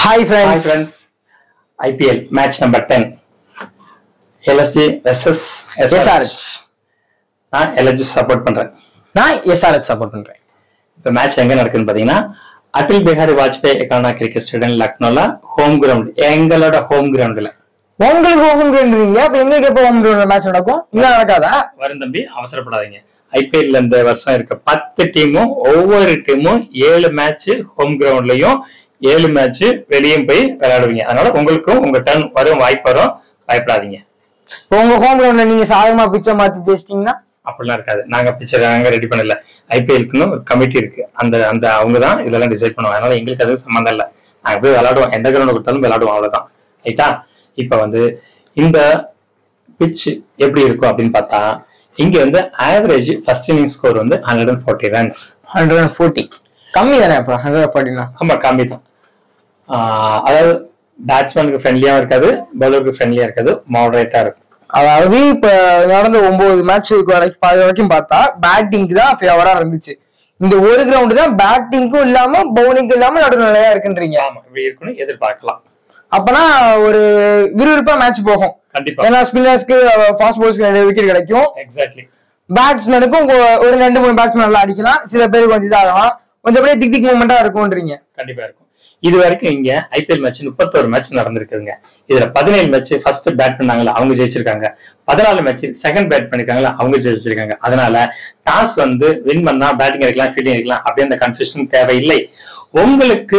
Hi Hi friends friends, IPL match number 10. LSG versus SRH நான் LSG support பண்றேன் நான் SRH support பண்றேன் இப்போ மேட்ச் எங்க நடக்குதுன்னு பாத்தீங்கன்னா அடல் பிஹாரி வாஜ்பாய் எக்கானா கிரிக்கெட் ஸ்டேடியம் லக்னோல ஹோம் கிரவுண்ட் எங்களோட ஹோம் கிரவுண்ட்ல உங்களுக்கு ஹோம் கிரவுண்ட் அப்ப எங்களுக்கு எப்போ ஹோம் கிரவுண்ட் மேட்ச் நடக்கும் இங்க நடக்காதா வரும் தம்பி அவசரப்படாதீங்க ஐபிஎல்ல இந்த வருஷம் இருக்க பத்து டீமும் ஒவ்வொரு டீமும் ஏழு மேட்ச் ஹோம் கிரவுண்ட்லயும் ஏழு மேட்ச் வெளியும் போய் விளையாடுவீங்க அதனால உங்களுக்கும் உங்க டர்ன் வரும் வாய்ப்பு வரும் பயப்படாதீங்க இப்போ உங்க ஹோம் கிரவுண்ட்ல நீங்க சாதகமா பிச்சை மாத்தி ஜெயிச்சிட்டீங்கன்னா அப்படிலாம் இருக்காது நாங்க பிக்சர் நாங்க ரெடி பண்ணல ஐபிஎல்க்குன்னு ஒரு கமிட்டி இருக்கு அந்த அந்த அவங்க தான் இதெல்லாம் டிசைட் பண்ணுவாங்க அதனால எங்களுக்கு அது சம்மந்தம் இல்லை நாங்க போய் விளையாடுவோம் எந்த கிரவுண்ட் கொடுத்தாலும் விளையாடுவோம் அவ்வளவுதான் ரைட்டா இப்ப வந்து இந்த பிச் எப்படி இருக்கும் அப்படின்னு பார்த்தா இங்க வந்து ஆவரேஜ் ஃபர்ஸ்ட் இன்னிங் ஸ்கோர் வந்து hundred and forty runs hundred and forty கம்மி தானே அப்ப ஹண்ட்ரட் ஃபார்ட்டினா ஆமா கம்மி தான் ஆஹ் அதாவது பேட்ஸ்மேனுக்கு ஃப்ரெண்ட்லியாவும் இருக்காது பவுலருக்கு ஃப்ரெண்ட்லியா இருக்காது மாடரேட்டா இருக்கும் அதாவது இப்ப நடந்த ஒன்பது மேட்ச் வரைக்கும் வரைக்கும் பார்த்தா பேட்டிங்க்கு தான் ஃபேவரா இருந்துச்சு இந்த ஒரு கிரவுண்ட் தான் பேட்டிங்க்கும் இல்லாம பவுலிங்க்கும் இல்லாம நடுநிலையா இருக்குன்றீங்க ஆமா இப்படி இருக்குன்னு எதிர்பார்க்கலாம் அப்பனா ஒரு விறுவிறுப்பா மேட்ச் போகும் கண்டிப்பா ஏன்னா ஸ்பின்னர்ஸ்க்கு ஃபாஸ்ட் பால்ஸ்க்கு நிறைய விக்கெட் கிடைக்கும் எக்ஸாக்ட்லி பேட்ஸ்மேனுக்கும் ஒரு ரெண்டு மூணு பேட்ஸ்மேன் நல்லா அடிக்கலாம் சில பேர் கொஞ்சம் இதாகலாம் கொஞ்சம் அப்படியே திக் திக் மூமெண்டா இருக்கும்ன்றீங்க கண்டிப்பா இருக்கும் இது வரைக்கும் இங்க ஐபிஎல் மேட்ச் முப்பத்தோரு மேட்ச் நடந்திருக்குதுங்க இதுல பதினேழு மேட்ச் ஃபர்ஸ்ட் பேட் பண்ணாங்கல்ல அவங்க ஜெயிச்சிருக்காங்க பதினாலு மேட்ச் செகண்ட் பேட் பண்ணிருக்காங்களா அவங்க ஜெயிச்சிருக்காங்க அதனால டாஸ் வந்து வின் பண்ணா பேட்டிங் எடுக்கலாம் ஃபீல்டிங் எடுக்கலாம் அப்படி அந்த கன்ஃபியூஷன் தேவையில்லை உங்களுக்கு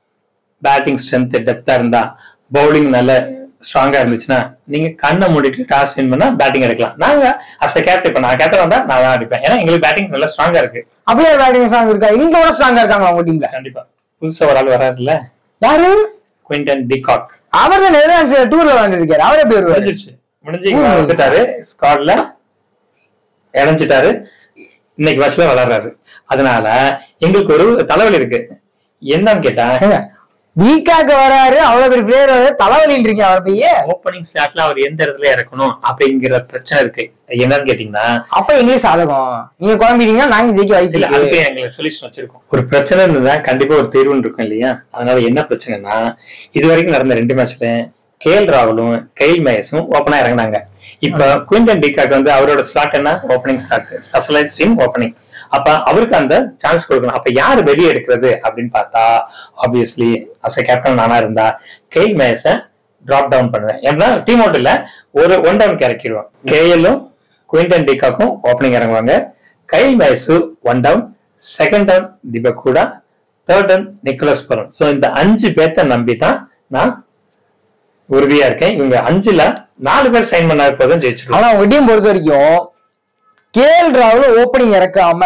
பேட்டிங் ஸ்ட்ரென்த் டெப்தா இருந்தா பவுலிங் நல்ல ஸ்ட்ராங்கா இருந்துச்சுன்னா நீங்க கண்ணை மூடிட்டு டாஸ் வின் பண்ணா பேட்டிங் எடுக்கலாம் நாங்க அஸ் கேப்டன் இப்ப நான் கேப்டன் வந்தா நான் தான் அடிப்பேன் ஏன்னா எங்களுக்கு பேட்டிங் நல்லா ஸ்ட்ராங்கா இருக்கு அப்படியே பேட்டிங் ஸ்ட்ராங் இருக்கா இங்கோட ஸ்ட்ராங்கா இருக்காங்க உங்க டீம்ல கண்டிப்பா புதுசா ஒரு ஆள் வராருல்ல யாரு குவிண்டன் டிகாக் அவர் தான் நெதர்லாண்ட்ஸ் டூர்ல விளையாண்டுருக்காரு அவர் எப்படி வருவாரு முடிஞ்சிருச்சு முடிஞ்சு இங்க வந்துட்டாரு ஸ்குவாட்ல இணைஞ்சிட்டாரு இன்னைக்கு மேட்ச்ல விளையாடுறாரு அதனால எங்களுக்கு ஒரு தலைவலி இருக்கு என்னன்னு கேட்டா வீக்காக்கு வராரு அவ்வளவு பெரிய பிளேயர் தலைவலின்றீங்க அவர் போய் ஓப்பனிங் ஸ்லாட்ல அவர் எந்த இடத்துல இறக்கணும் அப்படிங்கிற பிரச்சனை இருக்கு என்னன்னு கேட்டீங்கன்னா அப்ப எங்களுக்கு சாதகம் நீங்க குழம்பிட்டீங்கன்னா நாங்க ஜெயிக்க வாய்ப்பு இல்ல இருக்கு அதுக்கு எங்களுக்கு சொல்யூஷன் வச்சிருக்கோம் ஒரு பிரச்சனை இருந்ததா கண்டிப்பா ஒரு தீர்வுன்னு இருக்கும் இல்லையா அதனால என்ன பிரச்சனைனா இது வரைக்கும் நடந்த ரெண்டு மேட்ச்ல கே எல் ராகுலும் கெயில் மேயஸும் ஓப்பனா இறங்குனாங்க இப்ப குவிண்டன் டிகாக் வந்து அவரோட ஸ்லாட் என்ன opening slot specialise team opening அப்ப அவருக்கு அந்த சான்ஸ் கொடுக்கணும் அப்ப யாரு வெளியே எடுக்கிறது அப்படின்னு பார்த்தா ஆப்வியஸ்லி அஸ் கேப்டன் நானா இருந்தா கெயில் மேயஸ டிராப் டவுன் பண்ணுவேன் ஏன்னா டீம் அவுட் இல்ல ஒரு ஒன் டவுன் இறக்கிடுவோம் கேஎல்லும் குவிண்டன் டிகாக்கும் ஓப்பனிங் இறங்குவாங்க Kyle Mayers one down second down திபக்கூடா third down Nicholas Pooran so இந்த அஞ்சு பேர்த்த நம்பி தான் நான் உறுதியா இருக்கேன் இவங்க அஞ்சுல நாலு பேர் சைன் பண்ணாத போதும் ஜெயிச்சிருவாங்க ஆனா உங்க டீம் பொறுத்த வரைக்கும் கேஎல் ராகுல் ஓப்பனிங் இறக்காம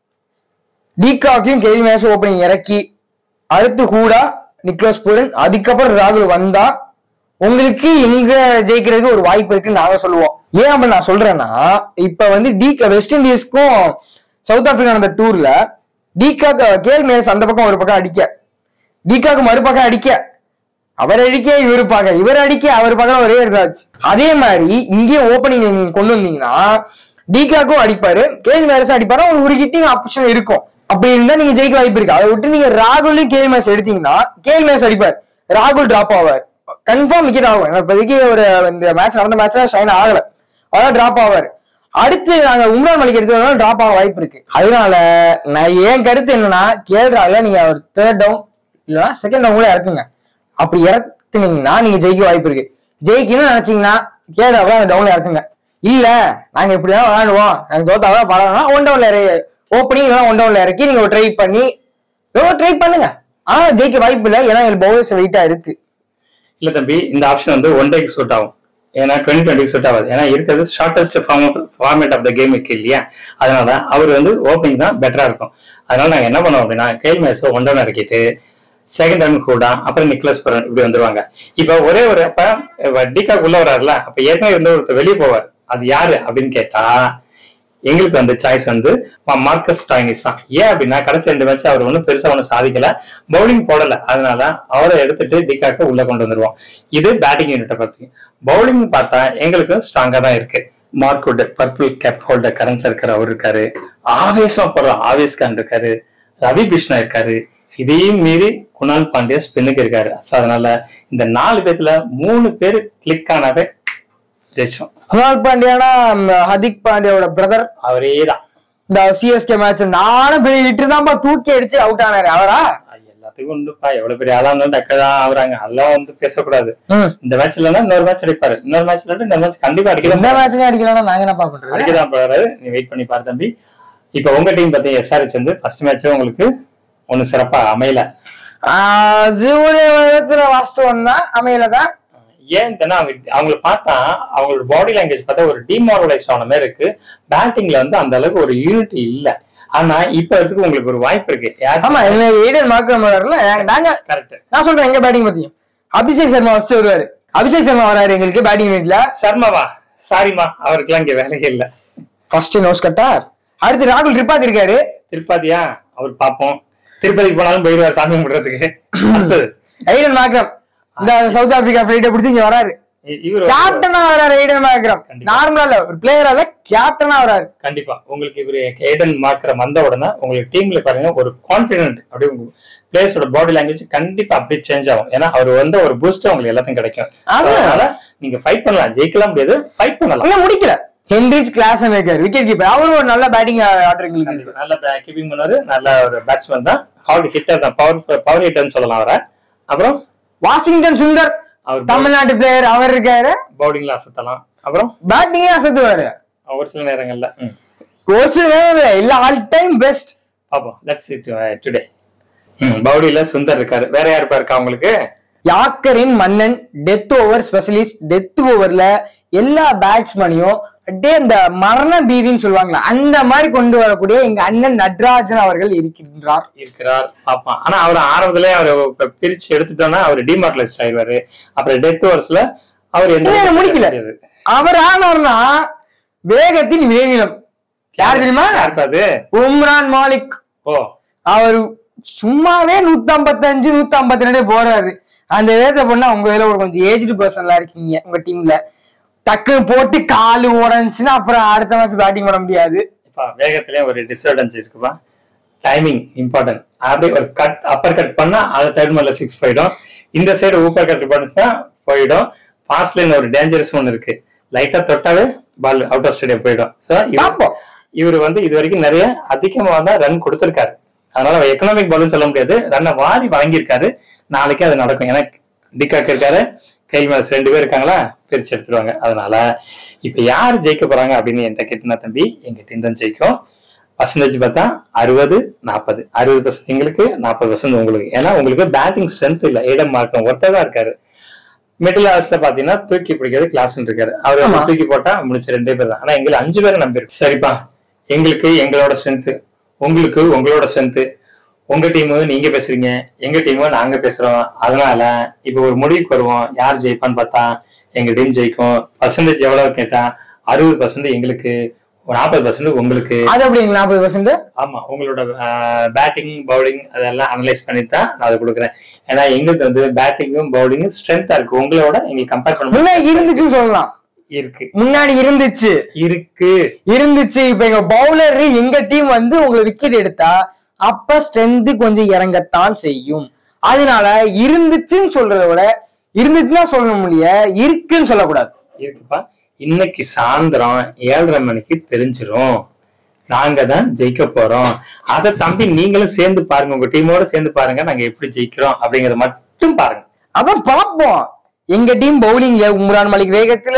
டிகாக்கையும் கேவி மேட்ச் ஓப்பனிங் இறக்கி அடுத்து ஹூடா நிக்லஸ் பூரன் அதுக்கப்புறம் ராகுல் வந்தா உங்களுக்கு எங்க ஜெயிக்கிறதுக்கு ஒரு வாய்ப்பு இருக்குன்னு நாங்க சொல்லுவோம் ஏன் அப்படி நான் சொல்றேன்னா இப்ப வந்து டி வெஸ்ட் இண்டீஸ்க்கும் சவுத் ஆப்பிரிக்கா நடந்த டூர்ல டிகாக் கேல் மேஸ் அந்த பக்கம் ஒரு பக்கம் அடிக்க டிகாக்கு மறுபக்கம் அடிக்க அவர் அடிக்க இவர் பார்க்க இவர் அடிக்க அவர் பார்க்க ஒரே இதாச்சு அதே மாதிரி இங்கேயும் ஓப்பனிங் நீங்க கொண்டு வந்தீங்கன்னா டிகாக்கும் அடிப்பாரு கேஎல் மேரஸும் அடிப்பாரு உங்களுக்கு ஒரு ஹிட்டிங் ஆப்ஷன் இருக்கும் அப்படி இருந்தா நீங்க ஜெயிக்க வாய்ப்பு இருக்கு அதை விட்டு நீங்க ராகுலையும் கேஎல் மேட்ச் எடுத்தீங்கன்னா கேஎல் மேட்ச் அடிப்பார் ராகுல் டிராப் ஆவார் கன்ஃபார்ம் விக்கெட் ஆகும் ஏன்னா இப்போதைக்கு ஒரு இந்த மேட்ச் நடந்த மேட்ச்ல ஷைன் ஆகல அதான் டிராப் ஆவார் அடுத்து நாங்க உம்ரான் மலிக் எடுத்ததுனால டிராப் ஆக வாய்ப்பு இருக்கு அதனால நான் என் கருத்து என்னன்னா கேஎல் ராகுல நீங்க ஒரு தேர்ட் டவுன் இல்லைன்னா செகண்ட் டவுன் கூட இறக்குங்க அப்படி இறக்குனீங்கன்னா நீங்க ஜெயிக்க வாய்ப்பு இருக்கு ஜெயிக்கணும்னு நினைச்சீங்கன்னா கேடாவா அந்த டவுன்ல இறக்குங்க இல்ல நாங்க இப்படிதான் விளையாடுவோம் நாங்க தோத்தாதான் பரவாயில்ல ஒன் டவுன்ல ஓப்பனிங் இல்லைன்னா ஒன் டவுன்ல இறக்கி நீங்க ட்ரை பண்ணி ட்ரை பண்ணுங்க ஆனா ஜெயிக்க வாய்ப்பு இல்லை ஏன்னா பவுலர்ஸ் வெயிட்டா இருக்கு இல்ல தம்பி இந்த ஆப்ஷன் வந்து ஒன் டேக்கு சூட் ஆகும் ஏன்னா டுவெண்ட்டி டுவெண்ட்டி சூட் ஆகாது ஏன்னா இருக்கிறது shortest format of the game இருக்கு இல்லையா அதனால அவர் வந்து ஓப்பனிங் தான் பெட்டரா இருக்கும் அதனால நாங்க என்ன பண்ணுவோம் அப்படின்னா கேல் மேட்ச் ஒன் டவுன் இறக்கிட்டு செகண்ட் ரன் கூட அப்புறம் நிக்லஸ் பரன் இப்படி வந்துருவாங்க இப்ப ஒரே ஒரு அப்ப டிகாக் உள்ள வர்றாருல அப்ப ஏற்கனவே இருந்த ஒருத்தர் வெளியே போவார் அது யாரு அப்படின்னு கேட்டா எங்களுக்கு வந்து சாய்ஸ் வந்து மா- மார்க்கஸ் டாயினிஸ் தான் ஏன் அப்படின்னா கடைசி ரெண்டு மேட்ச் அவர் ஒன்றும் பெருசா ஒன்றும் சாதிக்கல பவுலிங் போடல அதனால அவரை எடுத்துட்டு டிகாக்க உள்ள கொண்டு வந்துருவோம் இது பேட்டிங் யூனிட்டை பத்தி பவுலிங் பார்த்தா எங்களுக்கு ஸ்ட்ராங்கா தான் இருக்கு மார்க்வுட் பர்பிள் கேப் ஹோல்டர் கரண்ட்ல இருக்கிற அவர் இருக்காரு ஆவேசம் போடுற ஆவேஸ் கான் இருக்காரு ரவி கிருஷ்ணா இருக்காரு இதையும் மீறி குணால் பாண்டியா ஸ்பின்னுக்கு இருக்காரு ஸோ அதனால இந்த நாலு பேர்த்துல மூணு பேர் கிளிக் ஆனாவே ஜெயிச்சோம் குணால் பாண்டியானா ம், ஹர்திக் பாண்டியாவோட பிரதர் அவரே தான் இந்த சிஎஸ்கே மேட்ச் நானும் பெரிய ஹிட்டு தான்ப்பா தூக்கி அடிச்சு அவுட் ஆனாரு அவரா எல்லாத்துக்கும் உண்டுப்பா எவ்வளவு பெரிய ஆளா இருந்தாலும் டக்கதான் ஆகுறாங்க அதெல்லாம் வந்து பேசக்கூடாது ம். இந்த மேட்ச் இல்லைன்னா இன்னொரு மேட்ச் அடிப்பாரு இன்னொரு மேட்ச் இல்லாட்டி இன்னொரு மேட்ச் கண்டிப்பா எந்த அடிக்கதான் மேட்ச்லயும் அடிக்கலன்னா நாங்க என்னப்பா பண்றது அடிக்கதான் போறாரு நீ வெயிட் பண்ணி பாரு தம்பி இப்ப உங்க டீம் பத்தி எஸ்ஆர்ஹெச் வந்து ஃபர்ஸ்ட் மேட்ச் உங்களுக்கு ஒண்ணு சிறப்பா அமையல அது ஒரு விதத்துல வாஸ்து ஒன்னா அமையல தான் ஏன் தெரியுமா, அவங்க அவங்கள பார்த்தா அவங்களோட பாடி லாங்குவேஜ் பார்த்தா ஒரு டிமாரலைஸ் ஆன மாதிரி இருக்கு பேட்டிங்ல வந்து அந்த அளவுக்கு ஒரு யூனிட்டி இல்ல ஆனா இப்ப இருக்கு உங்களுக்கு ஒரு வாய்ப்பு இருக்கு ஆமா என்ன ஏடன் மார்க்கம் வராருல நாங்க கரெக்ட் நான் சொல்றேன் எங்க பேட்டிங் பத்தியும் அபிஷேக் சர்மா ஃபர்ஸ்ட் வருவாரு அபிஷேக் சர்மா வராரு எங்களுக்கு பேட்டிங் யூனிட்ல சர்மாவா சாரிமா அவருக்குலாம் இங்க வேலையே இல்ல ஃபர்ஸ்ட் நோஸ் கட்டார் அடுத்து ராகுல் ரிப்பாத் இருக்காரு திருப்பதியா அவர் பாப்போம் திருப்பதிக்கு போனாலும் போயிடுவார் சாமி கும்பிடுறதுக்கு அடுத்தது ஐடன் மார்க்கம் இந்த சவுத் ஆப்பிரிக்கா ஃபிளைட்டை பிடிச்சி இங்க வராரு இ- இவர் கேப்டனா வராரு ஐடன் மார்க்கம் கண்டிப்பா. நார்மலா இல்ல ஒரு பிளேயரா இல்ல கேப்டனா வராரு கண்டிப்பா உங்களுக்கு இவரு ஏடன் மார்க்கர் வந்த உடனே உங்களுக்கு டீம்ல பாருங்க ஒரு கான்பிடென்ட் அப்படியே உங்க பிளேயர்ஸோட பாடி லாங்குவேஜ் கண்டிப்பா அப்படியே சேஞ்ச் ஆகும் ஏன்னா அவர் வந்து ஒரு பூஸ்ட் உங்களுக்கு எல்லாத்தையும் கிடைக்கும் அது- அதனால நீங்க ஃபைட் பண்ணலாம் ஜெயிக்கலாம் முடியாது ஃபைட் பண்ணலாம் இன்னும் முடிக்கல Heinrich Klaas maker wicket keeper அவரும் ஒரு நல்ல பேட்டிங் ஆடுறீங்களுக்கு கண்டிப்பா. நல்ல கீப்பிங் பண்ணாரு நல்ல ஒரு பேட்ஸ்மேன் தான் ஹார்ட் ஹிட்டர் தான் பவர் பவர் ஹிட்டர்னு சொல்லலாம் அவரை அப்புறம் வாஷிங்டன் சுந்தர் அவர் தமிழ்நாட்டு பிளேயர் அவர் இருக்காரு பவுலிங்ல அசத்தலாம் அப்புறம் பேட்டிங்கே அசத்துவாரு ஒரு சில நேரங்கள்ல ம். ஒரு சில நேரம் இல்ல இல்ல ஆல் டைம் பெஸ்ட் பாப்போம் லெட்ஸ் டுடே பவுலில சுந்தர் இருக்காரு வேற யாருப்பா இருக்கா உங்களுக்கு யாக்கரின் மன்னன் டெத் ஓவர் ஸ்பெஷலிஸ்ட் டெத் ஓவர்ல எல்லா பேட்ஸ்மேனையும் அப்படியே இந்த மரண பீதின்னு சொல்லுவாங்களா அந்த மாதிரி கொண்டு வரக்கூடிய எங்க அண்ணன் நட்ராஜன் அவர்கள் இருக்கின்றார் இருக்கிறார் பாப்பான் ஆனா அவர் ஆரம்பத்திலே அவர் இப்ப பிரிச்சு எடுத்துட்டோம்னா அவர் டிமார்டலைஸ்ட் ஆயிடுவாரு அப்புறம் டெத் ஓவர்ஸ்ல அவர் எந்த இன்னும் முடிக்கல முடியாது. அவர் ஆனவர்னா வேகத்தின் விளைநிலம் யார் தெரியுமா யாருப்பா அது உம்ரான் மாலிக் ஓ அவர் சும்மாவே நூத்தி ஐம்பத்தஞ்சு நூத்தி ஐம்பத்தி ரெண்டு போறாரு அந்த வேகத்தை பண்ணா உங்க இதுல ஒரு கொஞ்சம் ஏஜ்டு பர்சன்லாம் இருக்கீங்க உங்க டீம்ல டக்குன்னு போட்டு காலு உடஞ்சுன்னா அப்புறம் அடுத்த மேட்ச் பேட்டிங் பண்ண முடியாது இப்ப வேகத்திலயும் ஒரு டிஸ்அட்வான்டேஜ் இருக்குப்பா டைமிங் இம்பார்ட்டன்ட் அப்படியே ஒரு கட் அப்பர் கட் பண்ணா அது தேர்ட் மேல சிக்ஸ் போயிடும் இந்த சைடு ஊப்பர் கட் பண்ணுச்சுன்னா போயிடும் ஃபாஸ்ட் லைன் ஒரு டேஞ்சரஸ் ஒன்று இருக்கு லைட்டா தொட்டாவே பால் அவுட் ஆஃப் ஸ்டேடியம் போயிடும் ஸோ பார்ப்போம். இவர் வந்து இது வரைக்கும் நிறைய அதிகமாக தான் ரன் கொடுத்திருக்காரு அதனால எக்கனாமிக் பால்னு சொல்ல முடியாது ரன்னை வாரி வாங்கியிருக்காரு நாளைக்கு அது நடக்கும் ஏன்னா டிகாக் இருக்காரு கை மேட்ச் ரெண்டு பேர் இருக்காங்களா பிரிச்சு எடுத்துருவாங்க அதனால இப்ப யார் ஜெயிக்க போறாங்க அப்படின்னு என்கிட்ட கேட்டினா தம்பி எங்க டீம் தான் ஜெயிக்கும் பர்சன்டேஜ் பார்த்தா அறுபது நாற்பது அறுபது பர்சன்ட் எங்களுக்கு நாற்பது பர்சன்ட் உங்களுக்கு ஏன்னா உங்களுக்கு பேட்டிங் ஸ்ட்ரென்த் இல்ல இடம் மார்க்கம் ஒருத்தர் தான் இருக்காரு மிடில் ஹவர்ஸ்ல பாத்தீங்கன்னா தூக்கி பிடிக்கிறது கிளாஸ் இருக்காரு அவர் வந்து ஆமா. தூக்கி போட்டா முடிச்சு ரெண்டே பேர் தான் ஆனா எங்களுக்கு அஞ்சு பேர் நம்பிருக்கு சரிப்பா எங்களுக்கு எங்களோட ஸ்ட்ரென்த் உங்களுக்கு உங்களோட ஸ்ட்ரென்த் உங்க டீம் நீங்க பேசுறீங்க எங்க டீம் நாங்க பேசுறோம் அதனால இப்ப ஒரு முடிவுக்கு வருவோம் யார் ஜெயிப்பான்னு பார்த்தா எங்க டீம் ஜெயிக்கும் பர்சன்டேஜ் எவ்வளவு கேட்டா அறுபது பர்சன்ட் எங்களுக்கு ஒரு நாற்பது பர்சன்ட் உங்களுக்கு அது அப்படிங்க நாற்பது பர்சன்ட் ஆமா உங்களோட பேட்டிங் பவுலிங் அதெல்லாம் அனலைஸ் பண்ணி தான் நான் அதை கொடுக்குறேன் ஏன்னா எங்களுக்கு வந்து பேட்டிங்கும் பவுலிங்கும் ஸ்ட்ரென்த்தா இருக்கு உங்களோட எங்களுக்கு கம்பேர் பண்ண முன்னாடி இருந்துச்சுன்னு சொல்லலாம் இருக்கு முன்னாடி இருந்துச்சு இருக்கு இருந்துச்சு இப்ப எங்க பவுலர் எங்க டீம் வந்து உங்களை விக்கெட் எடுத்தா அப்ப ஸ்ட்ரென்த் கொஞ்சம் இறங்கத்தான் செய்யும் அதனால இருந்துச்சுன்னு சொல்றதை விட இருந்துச்சுன்னா சொல்ல முடிய இருக்குன்னு சொல்லக்கூடாது இருக்குப்பா இன்னைக்கு சாயந்தரம் ஏழரை மணிக்கு தெரிஞ்சிரும் நாங்க தான் ஜெயிக்க போறோம் அத தம்பி நீங்களும் சேர்ந்து பாருங்க உங்க டீமோட சேர்ந்து பாருங்க நாங்க எப்படி ஜெயிக்கிறோம் அப்படிங்கறத மட்டும் பாருங்க அதான் பார்ப்போம் எங்க டீம் பவுலிங்ல உம்ரான் மலிக் வேகத்துல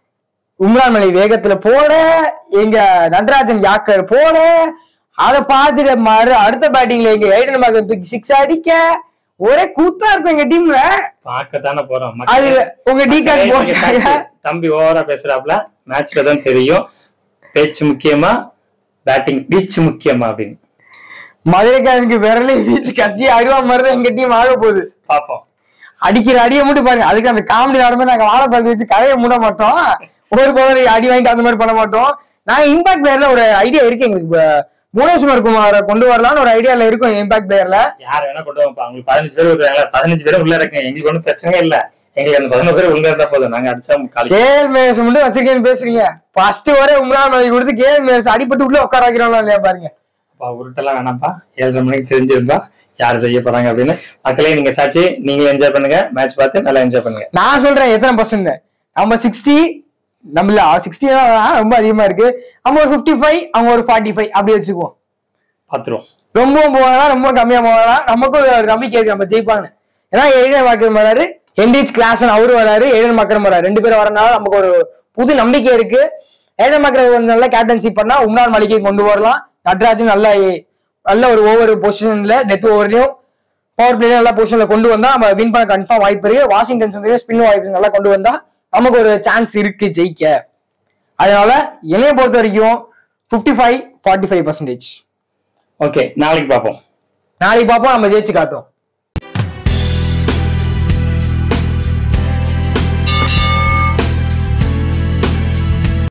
உம்ரான் மலிக் வேகத்துல போட எங்க நடராஜன் யாக்கர் போட அதை பார்த்துட்டு மறு அடுத்த பேட்டிங்ல எங்க ஐடன் மகன் தூக்கி சிக்ஸ் அடிக்க ஒரே கூத்தா இருக்கும் எங்க டீம்ல பார்க்கத்தானே போறோம் அது மக்களே. உங்க டிகாக் மக்களே, போட்டாங்க நீங்க தம்பி ஓவரா பேசுறாப்ல மேட்ச்ல தான் தெரியும் பேச்சு முக்கியமா பேட்டிங் பீச் முக்கியமா அப்படின்னு மதுரைக்காரனுக்கு விரலே வீச்சு கத்தி அருவா மாதிரி தான் எங்க டீம் ஆக போகுது பாப்போம் அடிக்கிற அடியை மட்டும் பாருங்க அதுக்கு அந்த காமெடி ஆடும்போது நாங்க வாழைப்பழத்தை வச்சு கதையை மூட மாட்டோம் ஒரு பவர் அடி வாங்கிட்டு அந்த மாதிரி பண்ண மாட்டோம் நாங்க இம்பாக்ட் பிளேயர்ல ஒரு ஐடியா இருக்கு எங்களுக்கு இப்ப புவனேஸ்வர் குமாரை கொண்டு வரலாம்னு ஒரு ஐடியால இருக்கும் இம்பாக்ட் பிளேயர்ல யார் வேணா கொண்டு வாப்பா அவங்களுக்கு பதினஞ்சு பேர் வருவாங்களா பதினஞ்சு பேரும் உள்ள இருக்கேன் எங்களுக்கு ஒன்றும் பிரச்சனை இல்ல எங்களுக்கு அந்த பதினோரு பேர் உள்ள இருந்தா போதும் நாங்க அடிச்சா காலி கேஎல் மேஸ் மட்டும் வச்சிருக்கேன்னு பேசுறீங்க ஃபர்ஸ்ட் ஒரே உம்ரான் மலை கொடுத்து கேஎல் மேஸ் அடிபட்டு உள்ள உட்கார வைக்கிறோம் இல்லையா பாருங்க அப்பா, உருட்டெல்லாம் வேணாம்ப்பா ஏழரை மணிக்கு தெரிஞ்சிருப்பா யார் செய்ய போறாங்க அப்படின்னு மக்களே நீங்க சாட்சி நீங்களும் என்ஜாய் பண்ணுங்க மேட்ச் பார்த்து நல்லா என்ஜாய் பண்ணுங்க நான் சொல்றேன் எத்தனை பர்சன்ட் நம்ம சிக்ஸ்டி நம்மள சிக்ஸ்டி ரொம்ப அதிகமா இருக்கு நம்ம ஒரு ஃபிஃப்டி ஃபைவ் அவங்க ஒரு ஃபார்ட்டி ஃபைவ் அப்படி வச்சுக்குவோம் பாத்துருவோம் ரொம்ப போகலாம் ரொம்ப கம்மியா போகலாம் நமக்கும் ஒரு நம்பிக்கை இருக்கு நம்ம ஜெயிப்பாங்க ஏன்னா ஏழன் மக்கள் வராரு என்டிஹெச் கிளாஸ் அவரு வராரு ஏழன் மக்கள் வராரு ரெண்டு பேரும் வரனால நமக்கு ஒரு புது நம்பிக்கை இருக்கு ஏழன் மக்கள் ஒரு நல்ல கேப்டன்ஷிப் பண்ணா உம்னான் மளிகை கொண்டு வரலாம் நட்ராஜும் நல்ல நல்ல ஒரு ஓவர் பொசிஷன்ல டெத் ஓவர்லயும் பவர் பிளே நல்ல பொசிஷன்ல கொண்டு வந்தா நம்ம வின் பண்ண கன்ஃபார்ம் வாய்ப்பு இருக்கு வாஷிங்டன் சுந்தரையும் ஸ்பின் வாய்ப்பு நல்லா கொண்டு வந்தா நமக்கு ஒரு சான்ஸ் இருக்கு ஜெயிக்க அதனால என்னைய பொறுத்த வரைக்கும் 55 five forty five percentage okay நாளைக்கு பார்ப்போம் நாளைக்கு பார்ப்போம் நம்ம ஜெயிச்சு காட்டுவோம்